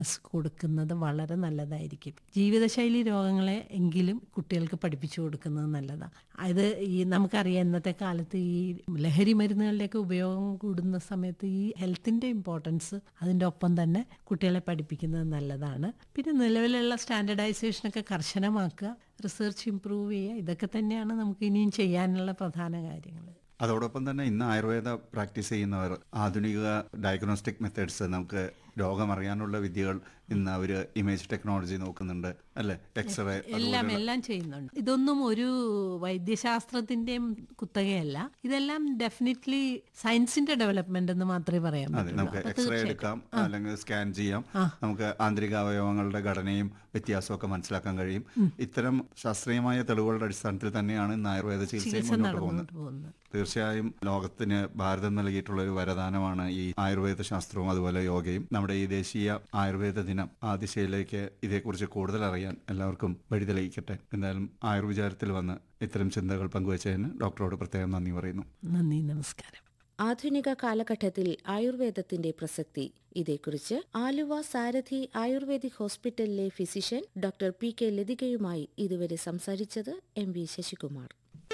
കൊടുക്കുന്നത് വളരെ നല്ലതായിരിക്കും ജീവിതശൈലി രോഗങ്ങളെ എങ്കിലും കുട്ടികൾക്ക് പഠിപ്പിച്ചു കൊടുക്കുന്നത് നല്ലതാണ് അത് ഈ നമുക്കറിയാം ഇന്നത്തെ കാലത്ത് ഈ ലഹരി മരുന്നുകളുടെയൊക്കെ ഉപയോഗം കൂടുന്ന സമയത്ത് ഈ ഹെൽത്തിൻ്റെ ഇമ്പോർട്ടൻസ് അതിൻ്റെ ഒപ്പം തന്നെ കുട്ടികളെ പഠിപ്പിക്കുന്നത് നല്ലതാണ് പിന്നെ നിലവിലുള്ള സ്റ്റാൻഡർഡൈസേഷനൊക്കെ കർശനമാക്കുക റിസർച്ച് ഇമ്പ്രൂവ് ചെയ്യുക ഇതൊക്കെ തന്നെയാണ് നമുക്ക് ഇനിയും ചെയ്യാനുള്ള പ്രധാന കാര്യങ്ങൾ അതോടൊപ്പം തന്നെ ഇന്ന് ആയുർവേദ പ്രാക്ടീസ് ചെയ്യുന്നവർ ആധുനിക ഡയഗ്നോസ്റ്റിക് മെത്തേഡ്സ് നമുക്ക് രോഗം അറിയാനുള്ള വിദ്യകൾ ഇന്ന് അവർ ഇമേജ് ടെക്നോളജി നോക്കുന്നുണ്ട് അല്ലെ എക്സ്റേ എല്ലാം എല്ലാം ചെയ്യുന്നുണ്ട് ഇതൊന്നും ഒരു വൈദ്യശാസ്ത്രത്തിന്റെയും കുത്തകയല്ല ഇതെല്ലാം ഡെഫിനറ്റ്ലി സയൻസിന്റെ ഡെവലപ്മെന്റ് എന്ന് മാത്രമേ പറയാൻ അതെ പറ്റുള്ളൂ നമുക്ക് അപ്പൊ എക്സ്റേ തീർച്ചയായിട്ടും. എടുക്കാം അല്ലെങ്കിൽ സ്കാൻ ചെയ്യാം നമുക്ക് ആന്തരിക അവയവങ്ങളുടെ ഘടനയും വ്യത്യാസമൊക്കെ മനസ്സിലാക്കാൻ കഴിയും ഇത്തരം ശാസ്ത്രീയമായ തെളിവുകളുടെ അടിസ്ഥാനത്തിൽ തന്നെയാണ് ഇന്ന് ആയുർവേദ ചികിത്സയും ചികിത്സ മുന്നോട്ട് പോകുന്നത് നടന്നുകൊണ്ട് പോകുന്നത് തീർച്ചയായും ലോകത്തിന് ഭാരതം നൽകിയിട്ടുള്ള ഒരു വരദാനമാണ് ഈ ആയുർവേദ ശാസ്ത്രവും അതുപോലെ യോഗയും നമ്മുടെ ഈ ദേശീയ ആയുർവേദ ദിനം ആ ദിശയിലേക്ക് ഇതേക്കുറിച്ച് കൂടുതൽ അറിയാൻ എല്ലാവർക്കും വഴി തെളിയിക്കട്ടെ എന്തായാലും ആയുർവിചാരത്തിൽ വന്ന് ഇത്തരം ചിന്തകൾ പങ്കുവച്ചതിന് ഡോക്ടറോട് പ്രത്യേകം നന്ദി പറയുന്നു നന്ദി നമസ്കാരം ആധുനിക കാലഘട്ടത്തിൽ ആയുർവേദത്തിന്റെ പ്രസക്തി ഇതേക്കുറിച്ച് ആലുവ സാരഥി ആയുർവേദിക് ഹോസ്പിറ്റലിലെ ഫിസിഷ്യൻ ഡോക്ടർ പി കെ ലതികയുമായി ഇതുവരെ സംസാരിച്ചത് എം വി ശശികുമാർ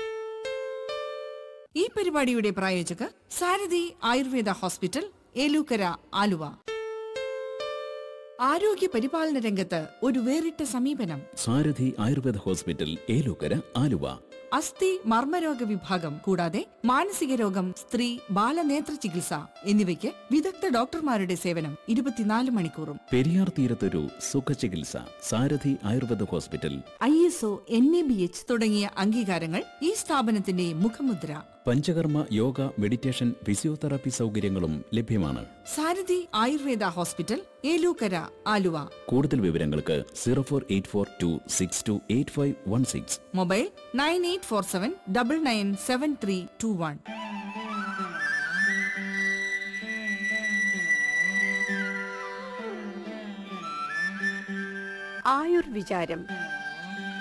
ഈ പരിപാടിയുടെ പ്രായോജകർ സാരഥി ആയുർവേദ ഹോസ്പിറ്റൽ ഏലൂക്കര ആലുവ ആരോഗ്യ പരിപാലന രംഗത്ത് ഒരു വേറിട്ട സമീപനം സാരഥി ആയുർവേദ ഹോസ്പിറ്റൽ ഏലൂക്കര ആലുവ അസ്ഥി മർമ്മരോഗ വിഭാഗം കൂടാതെ മാനസിക രോഗം സ്ത്രീ ബാലനേത്ര ചികിത്സ എന്നിവയ്ക്ക് വിദഗ്ധ ഡോക്ടർമാരുടെ സേവനം ഇരുപത്തിനാല് മണിക്കൂറും പെരിയാർ തീരത്തൊരു സുഖചികിത്സ Sarathi Ayurveda hospital I S O N A B H തുടങ്ങിയ അംഗീകാരങ്ങൾ ഈ സ്ഥാപനത്തിന്റെ മുഖമുദ്ര പഞ്ചകർമ്മ യോഗ മെഡിറ്റേഷൻ ഫിസിയോതെറാപ്പി സൗകര്യങ്ങളും ലഭ്യമാണ് സാരഥി ആയുർവേദ ഹോസ്പിറ്റൽ ഏലൂക്കര ആലുവ കൂടുതൽ വിവരങ്ങൾക്ക് zero four eight four two six two eight five one six mobile nine eight four seven double nine seven three two one ആയുർവിചാരം